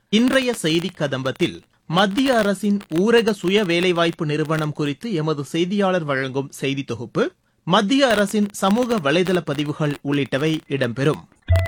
இன்றைய செய்திக் கதம்பத்தில் மத்திய அரசின் ஊரக சுய வேலைவாய்ப்பு நிறுவனம் குறித்து எமது செய்தியாளர் வழங்கும் செய்தி தொகுப்பு மத்திய அரசின் சமூக வலைதள பதிவுகள் உள்ளிட்டவை இடம்பெறும்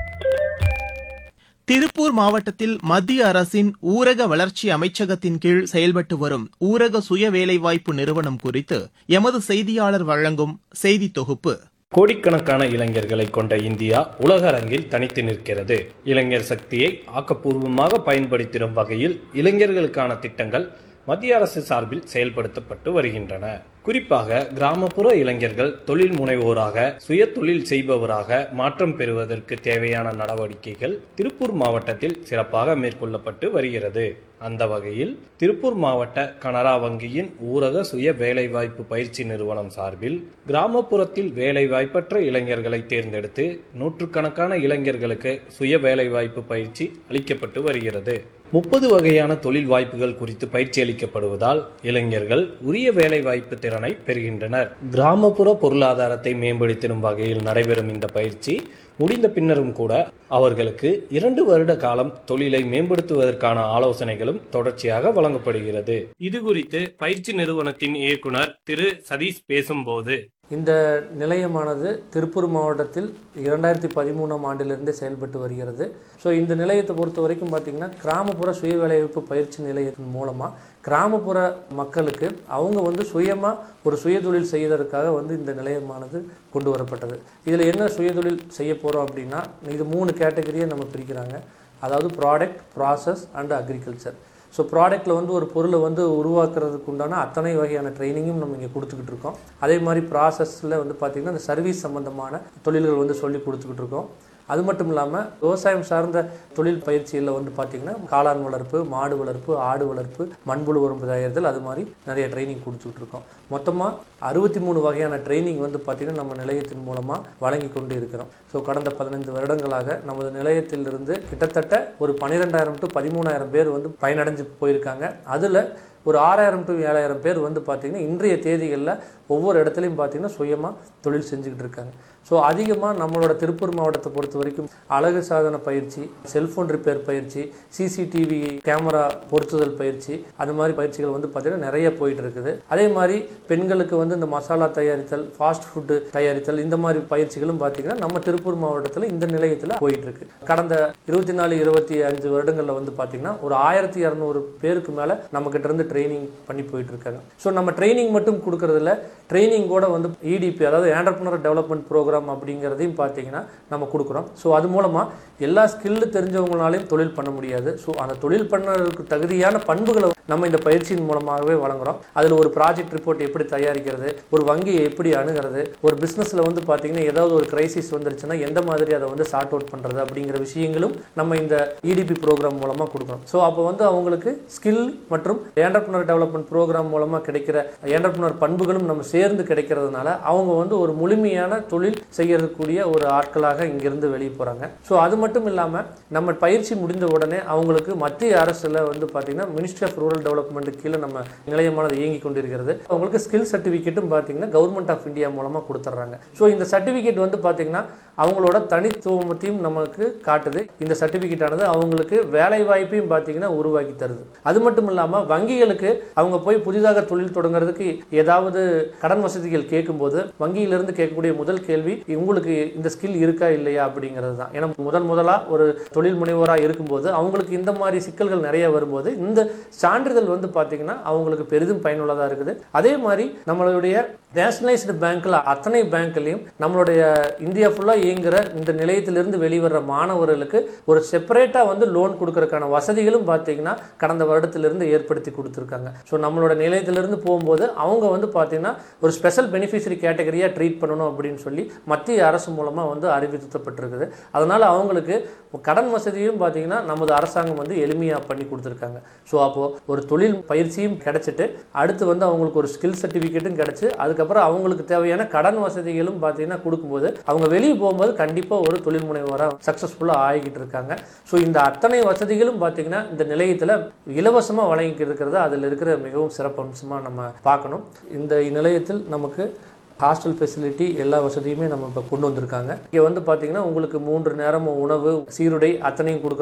திருப்பூர் மாவட்டத்தில் மத்திய அரசின் ஊரக வளர்ச்சி அமைச்சகத்தின் கீழ் செயல்பட்டு வரும் ஊரக சுய வேலைவாய்ப்பு நிறுவனம் குறித்து எமது செய்தியாளர் வழங்கும் செய்தி தொகுப்பு கோடிக்கணக்கான இளைஞர்களை கொண்ட இந்தியா உலக அரங்கில் தனித்து நிற்கிறது இளைஞர் சக்தியை ஆக்கப்பூர்வமாக பயன்படுத்திடும் வகையில் இளைஞர்களுக்கான திட்டங்கள் மத்திய அரசு சார்பில் செயல்படுத்தப்பட்டு வருகின்றன குறிப்பாக கிராமப்புற இளைஞர்கள் தொழில் முனைவோராக சுய தொழில் செய்பவராக மாற்றம் பெறுவதற்கு தேவையான நடவடிக்கைகள் திருப்பூர் மாவட்டத்தில் சிறப்பாக மேற்கொள்ளப்பட்டு வருகிறது அந்த வகையில் திருப்பூர் மாவட்ட கனரா வங்கியின் ஊரக சுய வேலைவாய்ப்பு பயிற்சி நிறுவனம் சார்பில் கிராமப்புறத்தில் வேலைவாய்ப்பற்ற இளைஞர்களை தேர்ந்தெடுத்து நூற்றுக்கணக்கான இளைஞர்களுக்கு சுய வேலைவாய்ப்பு பயிற்சி அளிக்கப்பட்டு வருகிறது முப்பது வகையான தொழில் வாய்ப்புகள் குறித்து பயிற்சி அளிக்கப்படுவதால் இளைஞர்கள் உரிய வேலைவாய்ப்பு திறனை பெறுகின்றனர் கிராமப்புற பொருளாதாரத்தை மேம்படுத்திடும் வகையில் நடைபெறும் இந்த பயிற்சி முடிந்த பின்னரும் கூட அவர்களுக்கு இரண்டு வருட காலம் தொழிலை மேம்படுத்துவதற்கான ஆலோசனைகளும் தொடர்ச்சியாக வழங்கப்படுகிறது இது குறித்து பயிற்சி நிறுவனத்தின் இயக்குனர் திரு சதீஷ் பேசும்போது இந்த நிலையமானது திருப்பூர் மாவட்டத்தில் இரண்டாயிரத்தி பதிமூணாம் ஆண்டிலிருந்தே செயல்பட்டு வருகிறது ஸோ இந்த நிலையத்தை பொறுத்த வரைக்கும் பார்த்திங்கன்னா கிராமப்புற சுய வேலைவாய்ப்பு பயிற்சி நிலையத்தின் மூலமாக கிராமப்புற மக்களுக்கு அவங்க வந்து சுயமாக ஒரு சுயதொழில் செய்வதற்காக வந்து இந்த நிலையமானது கொண்டு வரப்பட்டது இதில் என்ன சுயதொழில் செய்ய போகிறோம் அப்படின்னா இது மூணு கேட்டகரியை நம்ம பிரிக்கிறாங்க அதாவது product process and agriculture so ப்ராடக்ட்டில் வந்து ஒரு பொருளை வந்து உருவாக்குறதுக்கு உண்டான அத்தனை வகையான ட்ரைனிங்கும் நம்ம இங்கே கொடுத்துக்கிட்டு இருக்கோம் அதே மாதிரி ப்ராசஸில் வந்து பார்த்திங்கன்னா இந்த சர்வீஸ் சம்மந்தமான தொழில்கள் வந்து சொல்லி கொடுத்துக்கிட்டு இருக்கோம் அது மட்டும் இல்லாமல் விவசாயம் சார்ந்த தொழில் பயிற்சியில் வந்து பார்த்திங்கன்னா காளான் வளர்ப்பு மாடு வளர்ப்பு ஆடு வளர்ப்பு மண்புழு உரம் தயாரித்தல் அது மாதிரி நிறைய ட்ரைனிங் கொடுத்துக்கிட்டு இருக்கோம் மொத்தமாக அறுபத்தி மூணு வகையான ட்ரைனிங் வந்து பார்த்திங்கன்னா நம்ம நிலையத்தின் மூலமாக வழங்கி கொண்டு இருக்கிறோம் ஸோ கடந்த பதினைந்து வருடங்களாக நமது நிலையத்திலிருந்து கிட்டத்தட்ட ஒரு பன்னிரெண்டாயிரம் டு பதிமூணாயிரம் பேர் வந்து பயனடைஞ்சு போயிருக்காங்க அதில் ஒரு ஆறாயிரம் டு ஏழாயிரம் பேர் வந்து பார்த்திங்கன்னா இன்றைய தேதிகளில் ஒவ்வொரு இடத்துலையும் பார்த்திங்கன்னா சுயமாக தொழில் செஞ்சுக்கிட்டு இருக்காங்க ஸோ அதிகமாக நம்மளோட திருப்பூர் மாவட்டத்தை பொறுத்த வரைக்கும் அழகு சாதன பயிற்சி செல்ஃபோன் ரிப்பேர் பயிற்சி சிசிடிவி கேமரா பொருத்துதல் பயிற்சி அது மாதிரி பயிற்சிகள் வந்து பார்த்திங்கன்னா நிறைய போயிட்டு இருக்குது அதே மாதிரி பெண்களுக்கு வந்து இந்த மசாலா தயாரித்தல் ஃபாஸ்ட் ஃபுட்டு தயாரித்தல் இந்த மாதிரி பயிற்சிகளும் பார்த்திங்கன்னா நம்ம திருப்பூர் மாவட்டத்தில் இந்த நிலையத்தில் போயிட்டு இருக்கு கடந்த இருபத்தி நாலு இருபத்தி அஞ்சு வருடங்களில் வந்து பார்த்திங்கன்னா ஒரு ஆயிரத்தி இரநூறு பேருக்கு மேலே நம்மக்கிட்ட இருந்து ட்ரைனிங் பண்ணி போயிட்டு இருக்காங்க ஸோ நம்ம ட்ரைனிங் மட்டும் கொடுக்கறதில்ல ட்ரைனிங் கூட வந்து இடிபி அதாவது ஆண்டர்பனர் டெவலப்மெண்ட் ப்ரோக்ராம் அப்படிங்கிறதையும் பார்த்தீங்கன்னா நம்ம கொடுக்குறோம் ஸோ அது மூலமாக எல்லா ஸ்கில்லு தெரிஞ்சவங்களாலையும் தொழில் பண்ண முடியாது ஸோ அந்த தொழில் பண்ணுறதுக்கு தகுதியான பண்புகளை நம்ம இந்த பயிற்சியின் மூலமாகவே வழங்குறோம் அதில் ஒரு ப்ராஜெக்ட் ரிப்போர்ட் எப்படி தயாரிக்கிறது ஒரு வங்கியை எப்படி அணுகிறது ஒரு பிஸ்னஸில் வந்து பார்த்தீங்கன்னா ஏதாவது ஒரு கிரைசிஸ் வந்துருச்சுன்னா எந்த மாதிரி அதை வந்து சார்ட் அவுட் பண்ணுறது அப்படிங்கிற விஷயங்களும் நம்ம இந்த இடிபி ப்ரோக்ராம் மூலமாக கொடுக்குறோம் ஸோ அப்போ வந்து அவங்களுக்கு ஸ்கில் மற்றும் ஏண்டர்பனர் டெவலப்மெண்ட் ப்ரோக்ராம் மூலமாக கிடைக்கிற ஏண்டர்பனர் பண்புகளும் நம்ம சேர்ந்து கிடைக்கிறதுனால அவங்க வந்து ஒரு முழுமையான தொழில் செய்யறதுக்கூடிய ஒரு ஆட்களாக இங்கிருந்து வெளியே போகிறாங்க ஸோ அது மட்டும் இல்லாமல் நம்ம பயிற்சி முடிந்த உடனே அவங்களுக்கு மத்திய அரசில் வந்து பார்த்திங்கன்னா மினிஸ்ட்ரி ஆஃப் ரூரல் டெவலப்மெண்ட் கீழே நம்ம நிலையமானது இயங்கி கொண்டிருக்கிறது அவங்களுக்கு ஸ்கில் சர்டிஃபிகேட்டும் பார்த்தீங்கன்னா கவர்மெண்ட் ஆஃப் இந்தியா மூலமாக கொடுத்துட்றாங்க ஸோ இந்த சர்டிஃபிகேட் வந்து பார்த்திங்கன்னா அவங்களோட தனித்துவத்தையும் நமக்கு காட்டுது இந்த சர்டிஃபிகேட் ஆனது அவங்களுக்கு வேலை வாய்ப்பையும் பார்த்தீங்கன்னா உருவாக்கி தருது அது மட்டும் இல்லாமல் வங்கிகளுக்கு அவங்க போய் புதிதாக தொழில் தொடங்குறதுக்கு ஏதாவது கடன் வசதிகள் கேட்கும்போது வங்கியிலிருந்து கேட்கக்கூடிய முதல் கேள்வி உங்களுக்கு இந்த ஸ்கில் இருக்கா இல்லையா அப்படிங்கிறது தான் ஏன்னா முதன் முதலாக ஒரு தொழில் முனைவோராக இருக்கும்போது அவங்களுக்கு இந்த மாதிரி சிக்கல்கள் நிறைய வரும்போது இந்த சான்றிதழ் வந்து பார்த்தீங்கன்னா அவங்களுக்கு பெரிதும் பயனுள்ளதாக இருக்குது அதே மாதிரி நம்மளுடைய நேஷனலைஸ்டு பேங்க்ல அத்தனை பேங்க்லையும் நம்மளுடைய இந்தியா ஃபுல்லாக இயங்குகிற இந்த நிலையத்திலிருந்து வெளிவர மாணவர்களுக்கு ஒரு செப்பரேட்டாக வந்து லோன் கொடுக்கறதுக்கான வசதிகளும் பார்த்தீங்கன்னா கடந்த வருடத்திலிருந்து ஏற்படுத்தி கொடுத்துருக்காங்க ஸோ நம்மளோட நிலையத்திலிருந்து போகும்போது அவங்க வந்து பார்த்தீங்கன்னா ஒரு ஸ்பெஷல் பெனிஃபிஷரி கேட்டகரியாக ட்ரீட் பண்ணணும் அப்படின்னு சொல்லி மத்திய அரசு மூலமாக வந்து அறிவிக்கப்பட்டிருக்குது அதனால் அவங்களுக்கு கடன் வசதியும் பார்த்தீங்கன்னா நமது அரசாங்கம் வந்து எளிமையாக பண்ணி கொடுத்துருக்காங்க ஸோ அப்போது ஒரு தொழில் பயிற்சியும் கிடைச்சிட்டு அடுத்து வந்து அவங்களுக்கு ஒரு ஸ்கில் சர்டிஃபிகேட்டும் கிடச்சி அதுக்கப்புறம் அவங்களுக்கு தேவையான கடன் வசதிகளும் பார்த்தீங்கன்னா கொடுக்கும்போது அவங்க வெளியே போகும்போது கண்டிப்பாக ஒரு தொழில் முனைவராக சக்ஸஸ்ஃபுல்லாக ஆகிக்கிட்டு இருக்காங்க ஸோ இந்த அத்தனை வசதிகளும் பார்த்தீங்கன்னா இந்த நிலையத்தில் இலவசமாக வழங்கிட்டு இருக்கிறது அதில் இருக்கிற மிகவும் சிறப்பம்சமாக நம்ம பார்க்கணும் இந்த நிலையத்தில் நமக்கு ஹாஸ்டல் ஃபெசிலிட்டி எல்லா வசதியுமே நம்ம இப்போ கொண்டு வந்திருக்காங்க இங்கே வந்து பார்த்தீங்கன்னா உங்களுக்கு மூன்று நேரமும் உணவு சீருடை அத்தனையும் கொடுக்குற